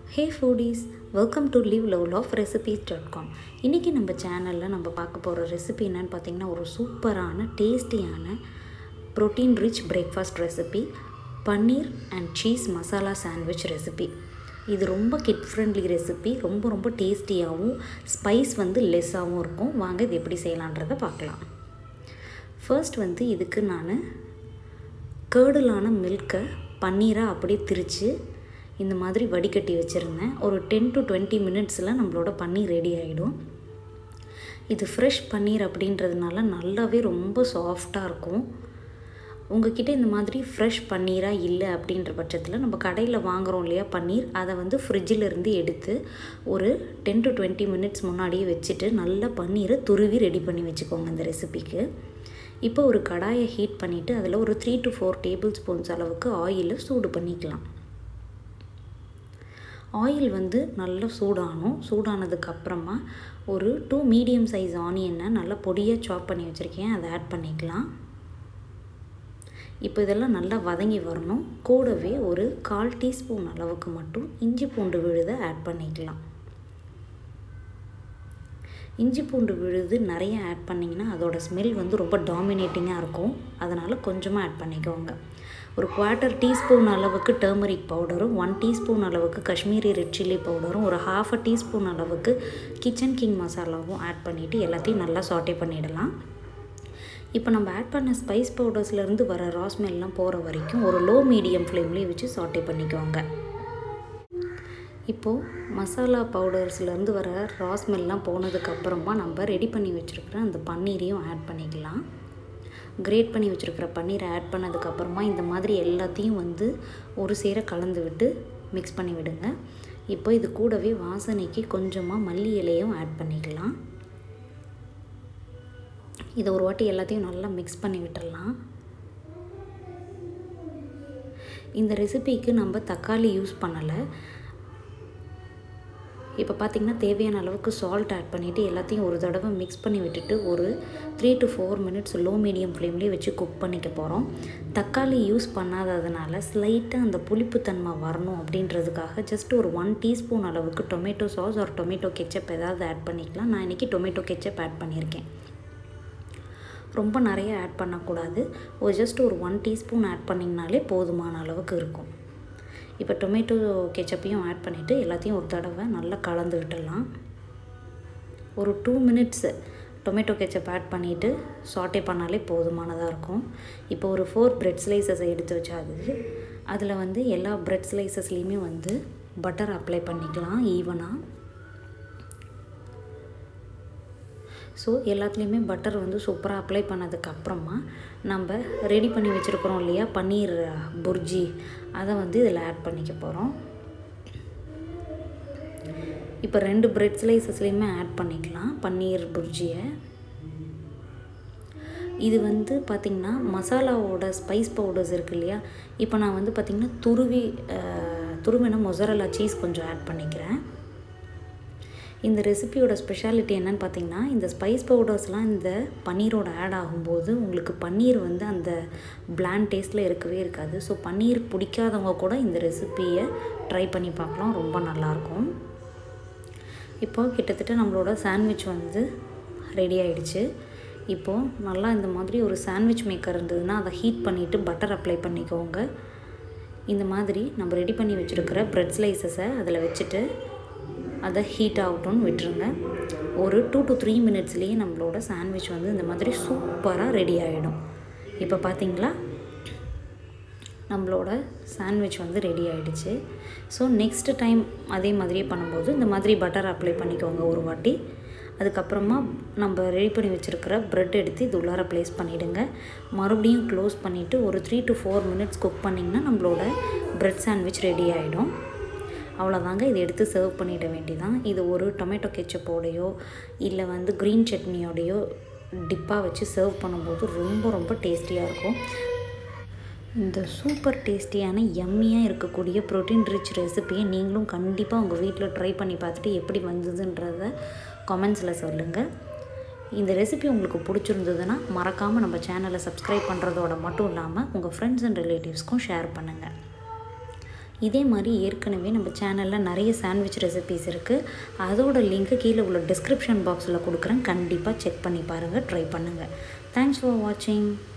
hey foodies welcome to live love of recipes dot com இன்றைக்கி நம்ம சேனலில் நம்ம பார்க்க போகிற ரெசிபி என்னென்னு பார்த்தீங்கன்னா ஒரு சூப்பரான டேஸ்டியான protein rich breakfast recipe paneer and cheese masala sandwich recipe இது ரொம்ப கிட் ஃப்ரெண்ட்லி ரெசிபி ரொம்ப ரொம்ப டேஸ்டியாகவும் ஸ்பைஸ் வந்து லெஸ்ஸாகவும் இருக்கும் வாங்க இது எப்படி செய்யலான்றதை பார்க்கலாம் ஃபர்ஸ்ட் வந்து இதுக்கு நான் கேர்டலான மில்கை பன்னீராக அப்படியே திரித்து இந்த மாதிரி வடிகட்டி வச்சுருந்தேன் ஒரு டென் டு டுவெண்ட்டி மினிட்ஸில் நம்மளோட பன்னீர் ரெடி ஆகிடும் இது ஃப்ரெஷ் பன்னீர் அப்படின்றதுனால நல்லாவே ரொம்ப சாஃப்டாக இருக்கும் உங்ககிட்ட இந்த மாதிரி ஃப்ரெஷ் பன்னீராக இல்லை அப்படின்ற பட்சத்தில் நம்ம கடையில் வாங்குகிறோம் இல்லையா பன்னீர் அதை வந்து ஃப்ரிட்ஜில் இருந்து எடுத்து ஒரு டென் டு டுவெண்ட்டி மினிட்ஸ் முன்னாடியே வச்சுட்டு நல்லா பன்னீரை துருவி ரெடி பண்ணி வச்சுக்கோங்க இந்த ரெசிபிக்கு இப்போ ஒரு கடாயை ஹீட் பண்ணிவிட்டு அதில் ஒரு three to four tablespoons அளவுக்கு ஆயிலை சூடு பண்ணிக்கலாம் ஆயில் வந்து நல்லா சூடாகணும் சூடானதுக்கப்புறமா ஒரு டூ மீடியம் சைஸ் ஆனியனை நல்லா பொடியாக சாப் பண்ணி வச்சுருக்கேன் அதை ஆட் பண்ணிக்கலாம் இப்போ இதெல்லாம் நல்லா வதங்கி வரணும் கூடவே ஒரு கால் டீஸ்பூன் அளவுக்கு மட்டும் இஞ்சி பூண்டு விழுதை ஆட் பண்ணிக்கலாம் இஞ்சி பூண்டு விழுது நிறைய ஆட் பண்ணிங்கன்னா அதோடய ஸ்மெல் வந்து ரொம்ப டாமினேட்டிங்காக இருக்கும் அதனால் கொஞ்சமாக ஆட் பண்ணிக்கோங்க ஒரு குவார்ட்டர் டீஸ்பூன் அளவுக்கு டர்மரிக் பவுடரும் ஒன் டீஸ்பூன் அளவுக்கு காஷ்மீரி ரெட் சில்லி பவுடரும் ஒரு ஹாஃப் அ டீஸ்பூன் அளவுக்கு கிச்சன் கிங் மசாலாவும் ஆட் பண்ணிவிட்டு எல்லாத்தையும் நல்லா சாட்டே பண்ணிடலாம் இப்போ நம்ம ஆட் பண்ண ஸ்பைஸ் பவுடர்ஸ்லேருந்து வர ரா ஸ்மெல்லாம் போகிற வரைக்கும் ஒரு லோ மீடியம் ஃப்ளேம்லேயே வச்சு சாட்டே பண்ணிக்கோங்க இப்போது மசாலா பவுடர்ஸ்லேருந்து வர ரா ஸ்மெல்லாம் போனதுக்கப்புறமா நம்ம ரெடி பண்ணி வச்சுருக்கிற அந்த பன்னீரையும் ஆட் பண்ணிக்கலாம் கிரேட் பண்ணி வச்சுருக்கிற பன்னீரை ஆட் பண்ணதுக்கப்புறமா இந்த மாதிரி எல்லாத்தையும் வந்து ஒரு சேர கலந்து விட்டு மிக்ஸ் பண்ணி விடுங்க இப்போ இது கூடவே வாசனைக்கு கொஞ்சமாக மல்லி இலையும் ஆட் பண்ணிக்கலாம் இதை ஒரு வாட்டி எல்லாத்தையும் நல்லா மிக்ஸ் பண்ணி விட்டுடலாம் இந்த ரெசிபிக்கு நம்ம தக்காளி யூஸ் பண்ணலை இப்போ பார்த்திங்கன்னா தேவையான அளவுக்கு சால்ட் ஆட் பண்ணிவிட்டு எல்லாத்தையும் ஒரு தடவை மிக்ஸ் பண்ணி விட்டுட்டு ஒரு three to four minutes low medium ஃப்ளேம்லேயே வச்சு குக் பண்ணிக்க போகிறோம் தக்காளி யூஸ் பண்ணாததுனால ஸ்லைட்டாக அந்த புளிப்புத்தன்மை வரணும் அப்படின்றதுக்காக ஜஸ்ட் ஒரு ஒன் டீஸ்பூன் அளவுக்கு டொமேட்டோ சாஸ் ஒரு டொமேட்டோ கெச்சப் ஏதாவது ஆட் பண்ணிக்கலாம் நான் இன்றைக்கி டொமேட்டோ கெச்சப் ஆட் பண்ணியிருக்கேன் ரொம்ப நிறைய ஆட் பண்ணக்கூடாது ஒரு ஜஸ்ட் ஒரு ஒன் டீஸ்பூன் ஆட் பண்ணிங்கனாலே போதுமான அளவுக்கு இருக்கும் இப்போ டொமேட்டோ கெச்சப்பையும் ஆட் பண்ணிவிட்டு எல்லாத்தையும் ஒரு தடவை நல்லா கலந்து விட்டுடலாம் ஒரு two minutes tomato ketchup add பண்ணிவிட்டு சாட்டே பண்ணாலே போதுமானதாக இருக்கும் இப்போ ஒரு ஃபோர் ப்ரெட் ஸ்லைசஸை எடுத்து வச்சாது அதில் வந்து எல்லா ப்ரெட் ஸ்லைசஸ்லேயுமே வந்து பட்டர் அப்ளை பண்ணிக்கலாம் ஈவனாக ஸோ எல்லாத்துலேயுமே பட்டர் வந்து சூப்பராக அப்ளை பண்ணதுக்கப்புறமா நம்ம ரெடி பண்ணி வச்சுருக்குறோம் இல்லையா பன்னீர் புர்ஜி அதை வந்து இதில் ஆட் பண்ணிக்க போகிறோம் இப்போ ரெண்டு ப்ரெட் ஸ்லைசஸ்லேயுமே ஆட் பண்ணிக்கலாம் பன்னீர் புர்ஜியை இது வந்து பார்த்திங்கன்னா மசாலாவோட ஸ்பைஸ் பவுடர்ஸ் இருக்கு இல்லையா இப்போ நான் வந்து பார்த்திங்கன்னா துருவி துருவின மொசரலா சீஸ் கொஞ்சம் ஆட் பண்ணிக்கிறேன் இந்த ரெசிபியோட ஸ்பெஷாலிட்டி என்னென்னு பார்த்தீங்கன்னா இந்த ஸ்பைஸ் பவுடர்ஸ்லாம் இந்த பன்னீரோட ஆட் ஆகும்போது உங்களுக்கு பன்னீர் வந்து அந்த பிளாண்ட் டேஸ்ட்டில் இருக்கவே இருக்காது ஸோ பன்னீர் பிடிக்காதவங்க கூட இந்த ரெசிப்பியை ட்ரை பண்ணி பார்க்கலாம் ரொம்ப நல்லாயிருக்கும் இப்போ கிட்டத்தட்ட நம்மளோட சாண்ட்விச் வந்து ரெடி ஆகிடுச்சு இப்போது நல்லா இந்த மாதிரி ஒரு சாண்ட்விச் மேக்கர் இருந்ததுன்னா அதை ஹீட் பண்ணிவிட்டு பட்டர் அப்ளை பண்ணிக்கோங்க இந்த மாதிரி நம்ம ரெடி பண்ணி வச்சுருக்கிற ப்ரெட் ஸ்லைசஸை அதில் வச்சுட்டு அதை ஹீட் ஆகட்டும்னு விட்டுருங்க ஒரு டூ டு த்ரீ மினிட்ஸ்லேயே நம்மளோட சாண்ட்விச் வந்து இந்த மாதிரி சூப்பராக ரெடி ஆகிடும் இப்போ பார்த்தீங்களா நம்மளோட சாண்ட்விச் வந்து ரெடி ஆகிடுச்சு ஸோ நெக்ஸ்ட் டைம் அதே மாதிரியே பண்ணும்போது இந்த மாதிரி பட்டர் அப்ளை பண்ணிக்கோங்க ஒரு வாட்டி அதுக்கப்புறமா நம்ம ரெடி பண்ணி வச்சுருக்கிற ப்ரெட் எடுத்து இது உள்ளார ப்ளேஸ் பண்ணிவிடுங்க மறுபடியும் க்ளோஸ் பண்ணிவிட்டு ஒரு three to four minutes cook பண்ணிங்கன்னா நம்மளோட ப்ரெட் சாண்ட்விச் ரெடி ஆகிடும் அவ்வளோதாங்க இதை எடுத்து சர்வ் பண்ணிட வேண்டியதான் இது ஒரு டொமேட்டோ கெச்சப்போடையோ இல்லை வந்து க்ரீன் சட்னியோடையோ டிப்பாக வச்சு சர்வ் பண்ணும்போது ரொம்ப ரொம்ப டேஸ்டியாக இருக்கும் இந்த சூப்பர் டேஸ்டியான எம்மியாக இருக்கக்கூடிய ப்ரோட்டீன் ரிச் ரெசிபியை நீங்களும் கண்டிப்பாக உங்கள் வீட்டில் ட்ரை பண்ணி பார்த்துட்டு எப்படி வந்ததுன்றத கமெண்ட்ஸில் சொல்லுங்கள் இந்த ரெசிபி உங்களுக்கு பிடிச்சிருந்ததுன்னா மறக்காமல் நம்ம சேனலை சப்ஸ்கிரைப் பண்ணுறதோட மட்டும் இல்லாமல் உங்கள் ஃப்ரெண்ட்ஸ் அண்ட் ரிலேட்டிவ்ஸ்க்கும் ஷேர் பண்ணுங்கள் இதே மாதிரி ஏற்கனவே நம்ம சேனலில் நிறைய சாண்ட்விச் ரெசிபீஸ் இருக்குது அதோட லிங்க்கு கீழே உள்ள டிஸ்கிரிப்ஷன் பாக்ஸில் கொடுக்குறேன் கண்டிப்பாக செக் பண்ணி பாருங்கள் ட்ரை பண்ணுங்கள் தேங்க்ஸ் ஃபார் வாட்சிங்